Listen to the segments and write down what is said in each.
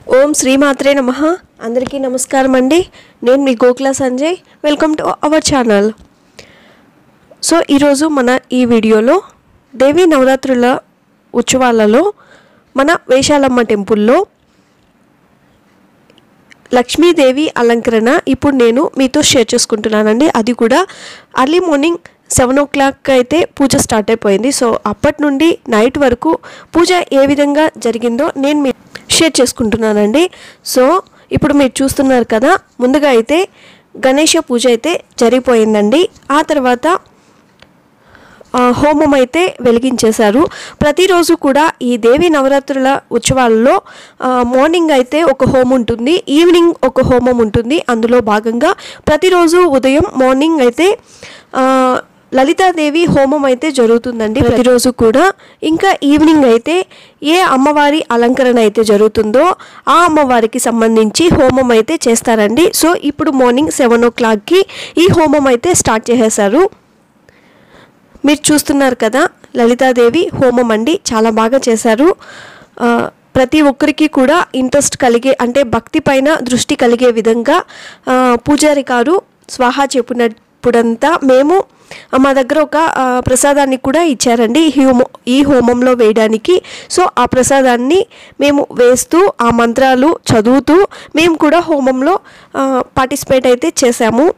ఓం శ్రీమాత్రే నమ అందరికీ నమస్కారం అండి నేను మీ Gokula Sanjay welcome to our channel so ఈరోజు మన ఈ వీడియోలో దేవీ నవరాత్రుల ఉత్సవాలలో మన వేషాలమ్మ టెంపుల్లో లక్ష్మీదేవి అలంకరణ ఇప్పుడు నేను మీతో షేర్ చేసుకుంటున్నానండి అది కూడా early morning seven o'clock అయితే పూజ స్టార్ట్ అయిపోయింది సో అప్పటి నుండి నైట్ వరకు పూజ ఏ విధంగా జరిగిందో నేను మీ షేర్ చేసుకుంటున్నానండి సో ఇప్పుడు మీరు చూస్తున్నారు కదా ముందుగా అయితే గణేష పూజ అయితే జరిగిపోయిందండి ఆ తర్వాత ఆ, హోమం అయితే వెలిగించేశారు ప్రతిరోజు కూడా ఈ దేవి నవరాత్రుల ఉత్సవాల్లో ఆ, మార్నింగ్ అయితే ఒక హోమం ఉంటుంది ఈవినింగ్ ఒక హోమం ఉంటుంది అందులో భాగంగా ప్రతిరోజు ఉదయం మార్నింగ్ అయితే ఆ, లలితాదేవి హోమం అయితే జరుగుతుందండి ప్రతిరోజు కూడా ఇంకా ఈవినింగ్ అయితే ఏ అమ్మవారి అలంకరణ అయితే జరుగుతుందో ఆ అమ్మవారికి సంబంధించి హోమం అయితే చేస్తారండి సో ఇప్పుడు మార్నింగ్ సెవెన్ ఓ క్లాక్కి ఈ హోమం అయితే స్టార్ట్ చేసేశారు మీరు చూస్తున్నారు కదా లలితాదేవి హోమం అండి చాలా బాగా చేశారు ఆ, ప్రతి ఒక్కరికి కూడా ఇంట్రెస్ట్ కలిగే అంటే భక్తి పైన దృష్టి కలిగే విధంగా ఆ, పూజారి గారు స్వాహా చెప్పినప్పుడంతా మేము ఆ, మా దగ్గర ఒక ఆ, ప్రసాదాన్ని కూడా ఇచ్చారండి ఈ హోమ ఈ హోమంలో వేయడానికి సో ఆ ప్రసాదాన్ని మేము వేస్తూ ఆ మంత్రాలు చదువుతూ మేము కూడా హోమంలో పార్టిసిపేట్ అయితే చేశాము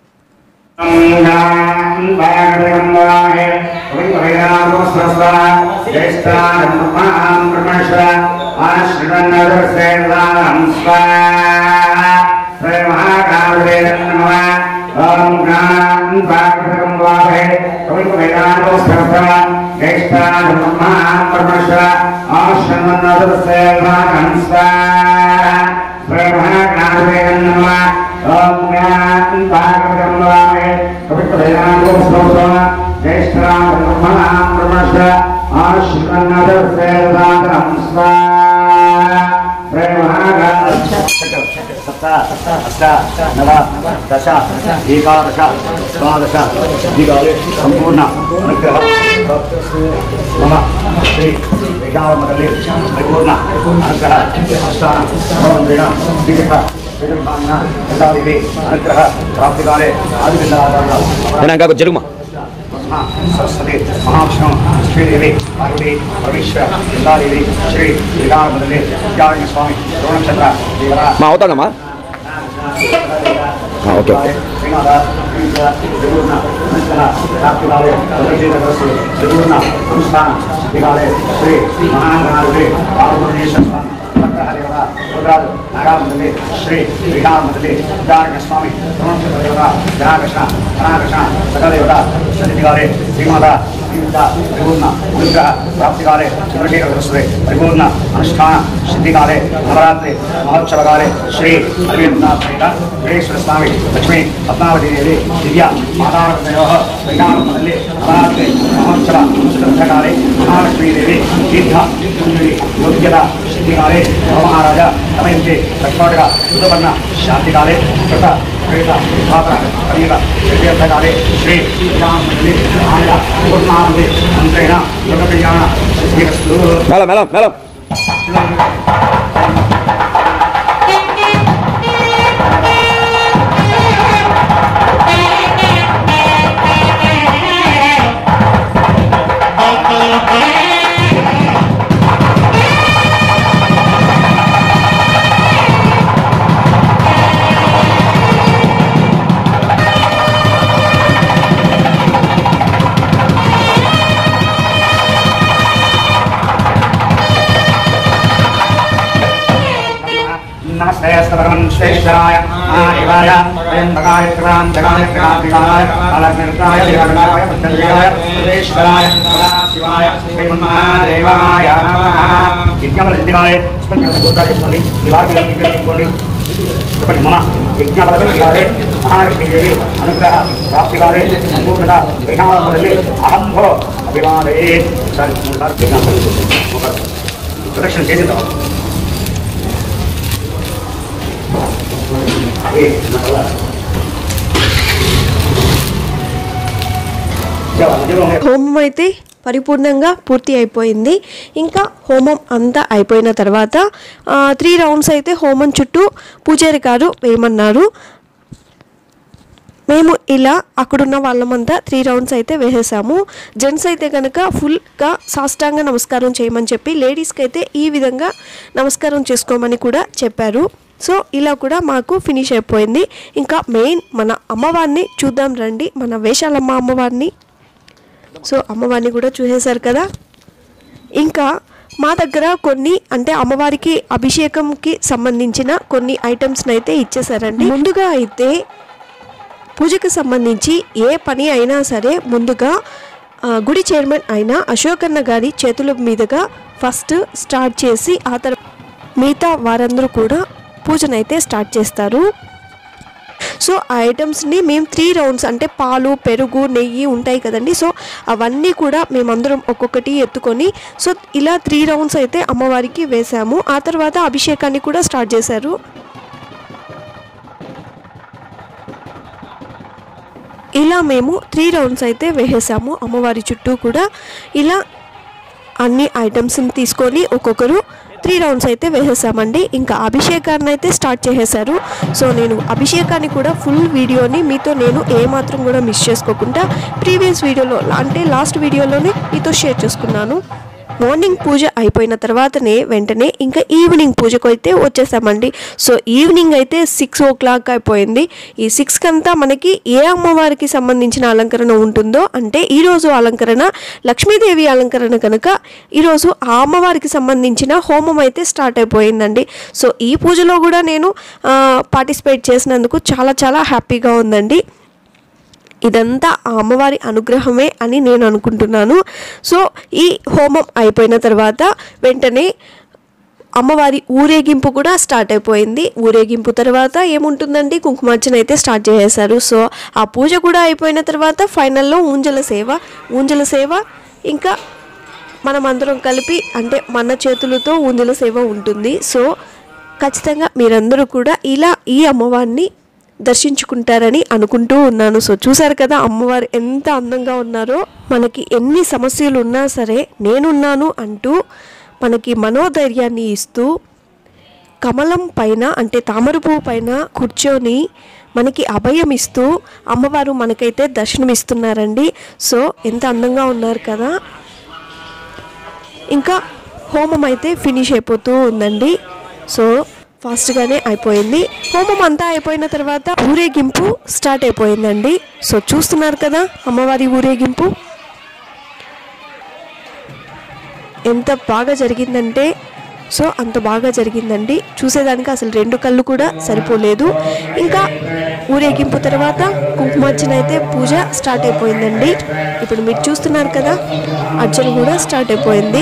सप्त अष्ट नव दश एकादश द्वादश दिगाले सम्पूर्ण अनुग्रह मम श्री विशालमदले परिपूर्ण अनुग्रह अष्टान भवन्द्रेण विविध यथादेवी अनुग्रह प्राप्तिकाले आदिविन्दाचार्य నేను ఇంకా కొంచెం జరుగుమా सरस्वती महाविष्णु श्रीदेवी पार्वती परमेश्वर गंगादेवी श्री विधानमदले विद्यारण्य स्वामी द्रोणचंद्र देवरा మా అవుతానమ్మా ఆ, ఓకే ఓకే శ్రీ మహాగణాధిపతి శ్రీ శ్రీరామదలి విద్యారణ్య స్వామి దేవత జనాకృష్ణ ధనాకృష్ణ సకలదేవత సన్నిధిగారే శ్రీమాత పరిపూర్ణ అనుగ్రహ ప్రాప్తికాలే చంద్రశేఖర సరస్వతి పరిపూర్ణ అనుష్ఠాన సిద్ధికాలే నవరాత్రి మహోత్సవకాలే శ్రీ అరవిందనాథ శ్రీశ్వర స్వామి లక్ష్మీ పద్మావతి దేవి దివ్య మాతావతయో శ్రీరామದಲ್ಲಿ నవరాత్రి మహోత్సవ శుద్ధకాలే మహాలక్ష్మీదేవి దీర్ఘ కుంజుడి యోగ్యత సిద్ధికాలే మహారాజ తమయంతి లక్ష్మణుడిగా సుధపన్న శాంతికాలే కృత ప్రేత పాత్ర కలియుగ ప్రత్యర్థకాలే శ్రీ శ్రీరామದಲ್ಲಿ ఆంధ్ర పూర్ణాంది మంత్రేణ యోగ కళ్యాణ సిద్ధిరస్తు మేడం మేడం మేడం नमस्ते भगवन् श्रेष्ठाय महादेवाय वयम्बकाय क्रां जगाय क्रान्तिकाय अलग्निर्ताय विरगणाय बुद्धदेवाय सुरेश्वराय सदाशिवाय श्रीमन्महादेवाय नमः यज्ञबलसिद्धिकाय स्पन्दनभूताय स्वामी दिवाकरं ఇప్పటి మన యజ్ఞబలగారే మహాలక్ష్మీదేవి అనుగ్రహ ప్రాప్తిగారే సంపూర్ణత విధానములని అహంభో అభివాదే ఒకసారి మూడుసార్లు విజ్ఞాపన ఒక ప్రదక్షిణ చేసిన తర్వాత అదే నా వల్ల జవ జవ హోమం అయితే పరిపూర్ణంగా పూర్తి అయిపోయింది ఇంకా హోమం అంతా అయిపోయిన తర్వాత త్రీ రౌండ్స్ అయితే హోమం చుట్టూ పూజారి గారు వేయమన్నారు మేము ఇలా అక్కడున్న వాళ్ళమంతా త్రీ రౌండ్స్ అయితే వేసేసాము జెంట్స్ అయితే కనుక ఫుల్గా సాష్టాంగ నమస్కారం చేయమని చెప్పి లేడీస్కి అయితే ఈ విధంగా నమస్కారం చేసుకోమని కూడా చెప్పారు సో ఇలా కూడా మాకు ఫినిష్ అయిపోయింది ఇంకా మెయిన్ మన అమ్మవారిని చూద్దాం రండి మన వేషాలమ్మ అమ్మవారిని సో అమ్మవారిని కూడా చూసేశారు కదా ఇంకా మా దగ్గర కొన్ని అంటే అమ్మవారికి అభిషేకంకి సంబంధించిన కొన్ని ఐటమ్స్ని అయితే ఇచ్చేసారండి ముందుగా అయితే పూజకు సంబంధించి ఏ పని అయినా సరే ముందుగా ఆ, గుడి చైర్మన్ అయిన అశోకన్న గారి చేతుల మీదుగా ఫస్ట్ స్టార్ట్ చేసి ఆ తర్వాత మిగతా వారందరూ కూడా పూజనైతే స్టార్ట్ చేస్తారు సో ఆ ఐటమ్స్ని మేము త్రీ రౌండ్స్ అంటే పాలు పెరుగు నెయ్యి ఉంటాయి కదండి సో అవన్నీ కూడా మేమందరం ఒక్కొక్కటి ఎత్తుకొని సో ఇలా త్రీ రౌండ్స్ అయితే అమ్మవారికి వేసాము ఆ తర్వాత అభిషేకాన్ని కూడా స్టార్ట్ చేశారు ఇలా మేము త్రీ రౌండ్స్ అయితే వేసేసాము అమ్మవారి చుట్టూ కూడా ఇలా అన్ని ఐటమ్స్ని తీసుకొని ఒక్కొక్కరు త్రీ రౌండ్స్ అయితే వేసేసామండి ఇంకా అభిషేకాన్ని అయితే స్టార్ట్ చేసేసారు సో నేను అభిషేకాన్ని కూడా ఫుల్ వీడియోని మీతో నేను ఏమాత్రం కూడా మిస్ చేసుకోకుండా ప్రీవియస్ వీడియోలో అంటే లాస్ట్ వీడియోలోనే మీతో షేర్ చేసుకున్నాను మార్నింగ్ పూజ అయిపోయిన తర్వాతనే వెంటనే ఇంకా ఈవినింగ్ పూజకు అయితే వచ్చేసామండి సో ఈవినింగ్ అయితే సిక్స్ ఓ క్లాక్ అయిపోయింది ఈ సిక్స్కి అంతా మనకి ఏ అమ్మవారికి సంబంధించిన అలంకరణ ఉంటుందో అంటే ఈరోజు అలంకరణ లక్ష్మీదేవి అలంకరణ కనుక ఈరోజు ఆ అమ్మవారికి సంబంధించిన హోమం అయితే స్టార్ట్ అయిపోయిందండి సో ఈ పూజలో కూడా నేను పార్టిసిపేట్ చేసినందుకు చాలా చాలా హ్యాపీగా ఉందండి ఇదంతా ఆ అమ్మవారి అనుగ్రహమే అని నేను అనుకుంటున్నాను సో ఈ హోమం అయిపోయిన తర్వాత వెంటనే అమ్మవారి ఊరేగింపు కూడా స్టార్ట్ అయిపోయింది ఊరేగింపు తర్వాత ఏముంటుందండి కుంకుమార్చన అయితే స్టార్ట్ చేసేసారు సో ఆ పూజ కూడా అయిపోయిన తర్వాత ఫైనల్లో ఊంజల సేవ ఊంజల సేవ ఇంకా మనం అందరం కలిపి అంటే మన చేతులతో ఊంజల సేవ ఉంటుంది సో ఖచ్చితంగా మీరందరూ కూడా ఇలా ఈ అమ్మవారిని దర్శించుకుంటారని అనుకుంటూ ఉన్నాను సో చూసారు కదా అమ్మవారు ఎంత అందంగా ఉన్నారో మనకి ఎన్ని సమస్యలు ఉన్నా సరే నేనున్నాను అంటూ మనకి మనోధైర్యాన్ని ఇస్తూ కమలం పైన అంటే తామర పువ్వు పైన కూర్చొని మనకి అభయం ఇస్తూ అమ్మవారు మనకైతే దర్శనమిస్తున్నారండి సో ఎంత అందంగా ఉన్నారు కదా ఇంకా హోమం అయితే ఫినిష్ అయిపోతూ ఉందండి సో ఫాస్ట్గానే అయిపోయింది హోమం అంతా అయిపోయిన తర్వాత ఊరేగింపు స్టార్ట్ అయిపోయిందండి సో చూస్తున్నారు కదా అమ్మవారి ఊరేగింపు ఎంత బాగా జరిగిందంటే సో అంత బాగా జరిగిందండి చూసేదానికి అసలు రెండు కళ్ళు కూడా సరిపోలేదు ఇంకా ఊరేగింపు తర్వాత కుంకుమార్చన అయితే పూజ స్టార్ట్ అయిపోయిందండి ఇప్పుడు మీరు చూస్తున్నారు కదా అర్చన కూడా స్టార్ట్ అయిపోయింది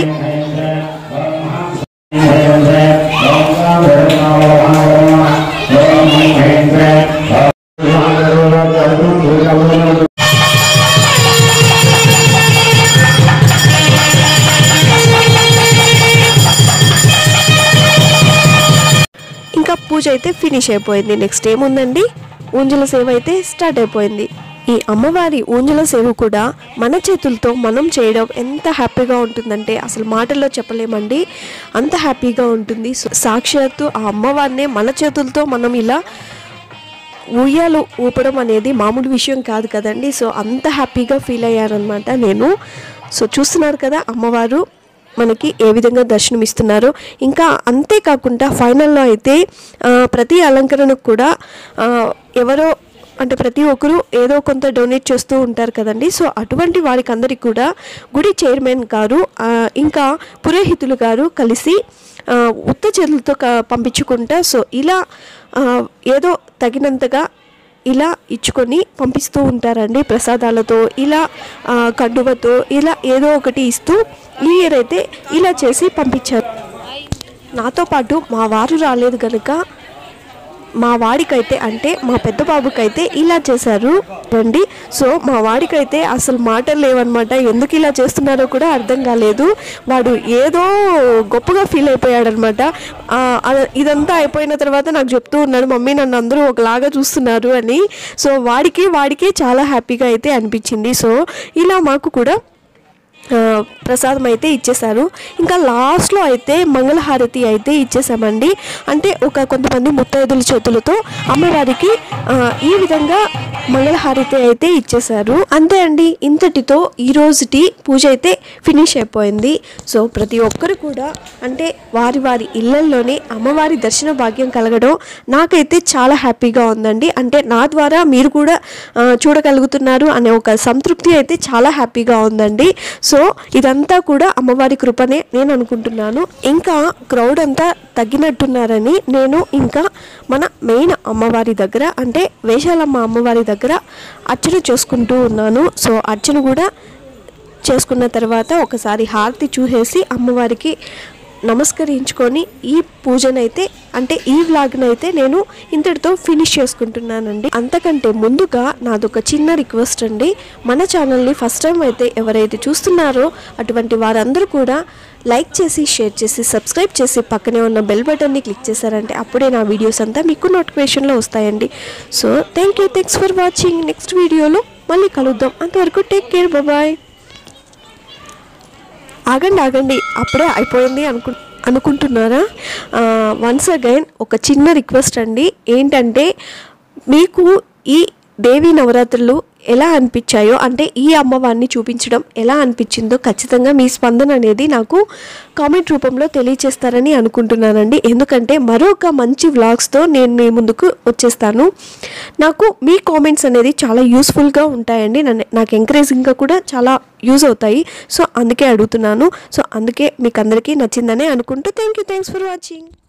ఇంకా పూజ అయితే ఫినిష్ అయిపోయింది నెక్స్ట్ ఏముందండి ఊంజల సేవ అయితే స్టార్ట్ అయిపోయింది ఈ అమ్మవారి ఊంజల సేవ కూడా మన చేతులతో మనం చేయడం ఎంత హ్యాపీగా ఉంటుందంటే అసలు మాటల్లో చెప్పలేమండి అంత హ్యాపీగా ఉంటుంది సో సాక్షాత్తు ఆ అమ్మవారినే మన చేతులతో మనం ఇలా ఉయ్యాలు ఊపడం అనేది మామూలు విషయం కాదు కదండి సో అంత హ్యాపీగా ఫీల్ అయ్యారనమాట నేను సో చూస్తున్నారు కదా అమ్మవారు మనకి ఏ విధంగా దర్శనం ఇస్తున్నారు ఇంకా అంతేకాకుండా ఫైనల్లో అయితే ఆ, ప్రతి అలంకరణకు కూడా ఆ, ఎవరో అంటే ప్రతి ఒక్కరు ఏదో కొంత డొనేట్ చేస్తూ ఉంటారు కదండి సో అటువంటి వారికి అందరికీ కూడా గుడి చైర్మన్ గారు ఆ, ఇంకా పురోహితులు గారు కలిసి ఆ, ఉత్త చేతులతో క- పంపించుకుంటా సో ఇలా ఆ, ఏదో తగినంతగా ఇలా ఇచ్చుకొని పంపిస్తూ ఉంటారండి ప్రసాదాలతో ఇలా ఆ, కండువతో ఇలా ఏదో ఒకటి ఇస్తూ ఈ ఇయర్ అయితే ఇలా చేసి పంపించారు నాతో పాటు మా వారు రాలేదు కనుక మా వాడికైతే అంటే మా పెద్ద బాబుకైతే ఇలా చేశారు రండి సో మా వాడికైతే అసలు మాటలు లేవన్నమాట ఎందుకు ఇలా చేస్తున్నారో కూడా అర్థం కాలేదు వాడు ఏదో గొప్పగా ఫీల్ అయిపోయాడనమాట ఆ, అద- ఇదంతా అయిపోయిన తర్వాత నాకు చెప్తూ ఉన్నాడు మమ్మీ నన్ను అందరూ ఒకలాగా చూస్తున్నారు అని సో వాడికి వాడికి చాలా హ్యాపీగా అయితే అనిపించింది సో ఇలా మాకు కూడా ఆ, ప్రసాదం అయితే ఇచ్చేశారు ఇంకా లాస్ట్లో అయితే మంగళహారతి అయితే ఇచ్చేసామండి అంటే ఒక కొంతమంది ముత్తైదుల చేతులతో అమ్మవారికి ఆ, ఈ విధంగా మంగళహారతి అయితే ఇచ్చేశారు అంతే అండి ఇంతటితో ఈ రోజుటి పూజ అయితే ఫినిష్ అయిపోయింది సో ప్రతి ఒక్కరు కూడా అంటే వారి వారి ఇళ్లల్లోనే అమ్మవారి దర్శన భాగ్యం కలగడం నాకైతే చాలా హ్యాపీగా ఉందండి అంటే నా ద్వారా మీరు కూడా ఆ, చూడగలుగుతున్నారు అనే ఒక సంతృప్తి అయితే చాలా హ్యాపీగా ఉందండి సో ఇదంతా కూడా అమ్మవారి కృపనే నేను అనుకుంటున్నాను ఇంకా క్రౌడ్ అంతా తగ్గినట్టున్నారని నేను ఇంకా మన మెయిన్ అమ్మవారి దగ్గర అంటే వేషాలమ్మ అమ్మవారి దగ్గర అర్చన చేసుకుంటూ ఉన్నాను సో అర్చన కూడా చేసుకున్న తర్వాత ఒకసారి హారతి చూసేసి అమ్మవారికి నమస్కరించుకొని ఈ పూజనైతే అంటే ఈ వ్లాగ్నైతే నేను ఇంతటితో ఫినిష్ చేసుకుంటున్నానండి అంతకంటే ముందుగా నాదొక చిన్న రిక్వెస్ట్ అండి మన ఛానల్ని ఫస్ట్ టైం అయితే ఎవరైతే చూస్తున్నారో అటువంటి వారందరూ కూడా లైక్ చేసి షేర్ చేసి సబ్స్క్రైబ్ చేసి పక్కనే ఉన్న బెల్ బటన్ని క్లిక్ చేశారంటే అప్పుడే నా వీడియోస్ అంతా మీకు నోటిఫికేషన్లో వస్తాయండి so thank you thanks for watching next వీడియోలో మళ్ళీ కలుద్దాం అంతవరకు టేక్ కేర్ బాయ్ ఆగండి ఆగండి అప్పుడే అయిపోయింది అనుకు అనుకుంటున్నారా వన్స్ అగైన్ ఒక చిన్న రిక్వెస్ట్ అండి ఏంటంటే మీకు ఈ దేవీ నవరాత్రులు ఎలా అనిపించాయో అంటే ఈ అమ్మవారిని చూపించడం ఎలా అనిపించిందో ఖచ్చితంగా మీ స్పందన అనేది నాకు కామెంట్ రూపంలో తెలియచేస్తారని అనుకుంటున్నానండి ఎందుకంటే మరొక మంచి వ్లాగ్స్తో నేను మీ ముందుకు వచ్చేస్తాను నాకు మీ కామెంట్స్ అనేది చాలా యూస్ఫుల్గా ఉంటాయండి నన్ను నాకు ఎంకరేజింగ్గా కూడా చాలా యూజ్ అవుతాయి సో అందుకే అడుగుతున్నాను సో అందుకే మీకు అందరికీ నచ్చిందనే అనుకుంటూ thank you thanks for watching